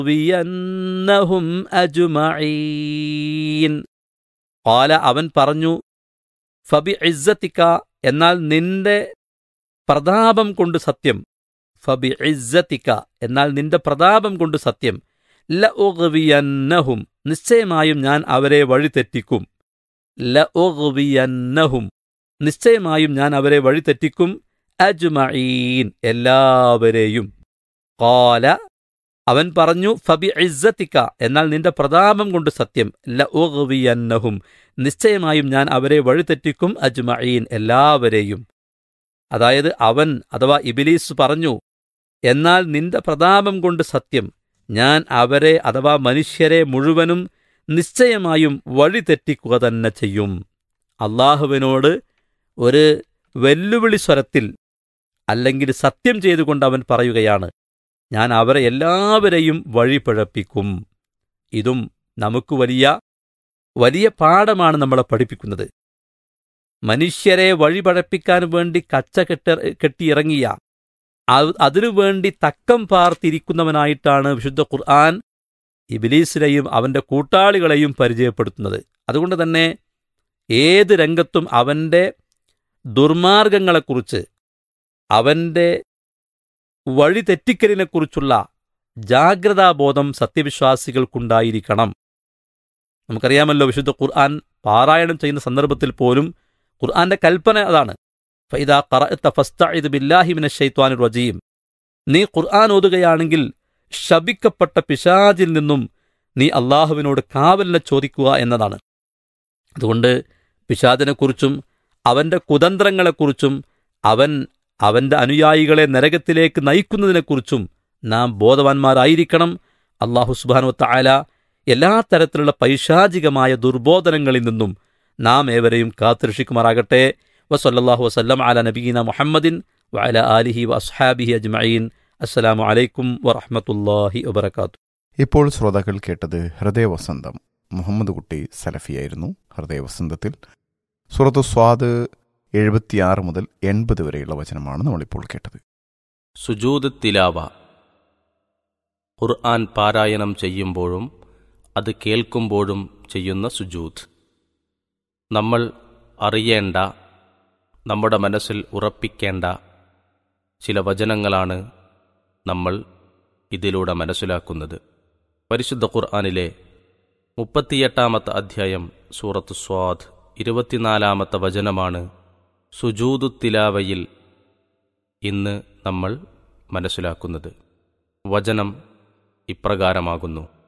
ലഉഗ്വിയന്നഹും അജ്മഈൻ ഖാല അവൻ പറഞ്ഞു ഫബി ഇസ്സത്തിക്ക എന്നാൽ നിന്റെ പ്രതാപം കൊണ്ട് സത്യം ഫബി ഇസ്സത്തിക്ക എന്നാൽ നിന്റെ പ്രതാപം കൊണ്ട് സത്യം ലഉഗ്വിയന്നഹും നിശ്ചയമായും ഞാൻ അവരെ വഴിതെറ്റിക്കും ലഉഗ്വിയന്നഹും നിശ്ചയമായും ഞാൻ അവരെ വഴിതെറ്റിക്കും അജ്മഈൻ എല്ലാവരെയും ഖാല അവൻ പറഞ്ഞു ഫബി ഇസ്സത്തിക്ക എന്നാൽ നിന്റെ പ്രതാപം കൊണ്ട് സത്യം ലഉഗ്വിയന്നഹും നിശ്ചയമായും ഞാൻ അവരെ വഴിതെറ്റിക്കും അജ്മഈൻ എല്ലാവരെയും അതായത് അവൻ അഥവാ ഇബിലീസ് പറഞ്ഞു എന്നാൽ നിന്റെ പ്രതാപം കൊണ്ട് സത്യം ഞാൻ അവരെ അഥവാ മനുഷ്യരെ മുഴുവനും നിശ്ചയമായും വഴിതെറ്റിക്കുക തന്നെ ചെയ്യും അള്ളാഹുവിനോട് ഒരു വെല്ലുവിളി സ്വരത്തിൽ അല്ലെങ്കിൽ സത്യം ചെയ്തുകൊണ്ട് അവൻ പറയുകയാണ് ഞാൻ അവരെ എല്ലാവരെയും വഴിപിഴപ്പിക്കും ഇതും നമുക്ക് വലിയ വലിയ പാഠമാണ് നമ്മളെ പഠിപ്പിക്കുന്നത് മനുഷ്യരെ വഴിപഴപ്പിക്കാൻ വേണ്ടി കച്ച കെട്ട കെട്ടിയിറങ്ങിയ അത് അതിനുവേണ്ടി തക്കം പാർത്തിരിക്കുന്നവനായിട്ടാണ് വിശുദ്ധ ഖുർആൻ ഇബിലീസിനെയും അവന്റെ കൂട്ടാളികളെയും പരിചയപ്പെടുത്തുന്നത് അതുകൊണ്ട് തന്നെ ഏത് രംഗത്തും അവന്റെ ദുർമാർഗങ്ങളെക്കുറിച്ച് അവന്റെ വഴി തെറ്റിക്കലിനെക്കുറിച്ചുള്ള ജാഗ്രതാബോധം സത്യവിശ്വാസികൾക്കുണ്ടായിരിക്കണം നമുക്കറിയാമല്ലോ വിശുദ്ധ ഖുർആൻ പാരായണം ചെയ്യുന്ന സന്ദർഭത്തിൽ പോലും ഖുർആന്റെ കൽപ്പന അതാണ് ഫൈദ ഖറഅത്ത ഫസ്തഇദ് ബില്ലാഹി മിനശ് ശൈത്വാനിർ റജീം നീ ഖുർആൻ ഓതുകയാണെങ്കിൽ ശപിക്കപ്പെട്ട പിശാചിൽ നിന്നും നീ അള്ളാഹുവിനോട് കാവലിനെ ചോദിക്കുക എന്നതാണ് അതുകൊണ്ട് പിശാചിനെക്കുറിച്ചും അവന്റെ കുതന്ത്രങ്ങളെക്കുറിച്ചും അവൻ അവന്റെ അനുയായികളെ നരകത്തിലേക്ക് നയിക്കുന്നതിനെക്കുറിച്ചും നാം ബോധവാന്മാരായിരിക്കണം അള്ളാഹു സുബാനുവത്ത ആല എല്ലാ തരത്തിലുള്ള പൈശാചികമായ ദുർബോധനങ്ങളിൽ നിന്നും നാം ഏവരെയും കാത്തുരക്ഷിക്കുമാറാകട്ടെ വസല്ലാഹു വസ്ലം അല നബീന മുഹമ്മദിൻ വഅല ആലിഹി വഅസ്ഹാബിഹി അജ്മഈൻ അസ്സലാമു അലൈക്കും വറഹ്മത്തുള്ളാഹി വബറകാത്തു ഇപ്പോൾ ശ്രോതാക്കൾ കേട്ടത് ഹൃദയവസന്തം മുഹമ്മദ് കുട്ടി സലഫിയായിരുന്നു ഹൃദയവസന്തത്തിൽ സുറത്തു സ്വാദ് എഴുപത്തിയാറ് മുതൽ എൺപത് വരെയുള്ള വചനമാണ് നമ്മളിപ്പോൾ കേട്ടത് സുജൂദ് തിലാവ ഖുർആൻ പാരായണം ചെയ്യുമ്പോഴും അത് കേൾക്കുമ്പോഴും ചെയ്യുന്ന സുജൂദ് നമ്മൾ അറിയേണ്ട നമ്മുടെ മനസ്സിൽ ഉറപ്പിക്കേണ്ട ചില വചനങ്ങളാണ് നമ്മൾ ഇതിലൂടെ മനസ്സിലാക്കുന്നത് പരിശുദ്ധ ഖുർആനിലെ മുപ്പത്തിയെട്ടാമത്തെ അധ്യായം സൂറത്ത് സ്വാദ് ഇരുപത്തിനാലാമത്തെ വചനമാണ് സുജൂദു തിലാവയിൽ ഇന്ന് നമ്മൾ മനസ്സിലാക്കുന്നത് വചനം ഇപ്രകാരമാകുന്നു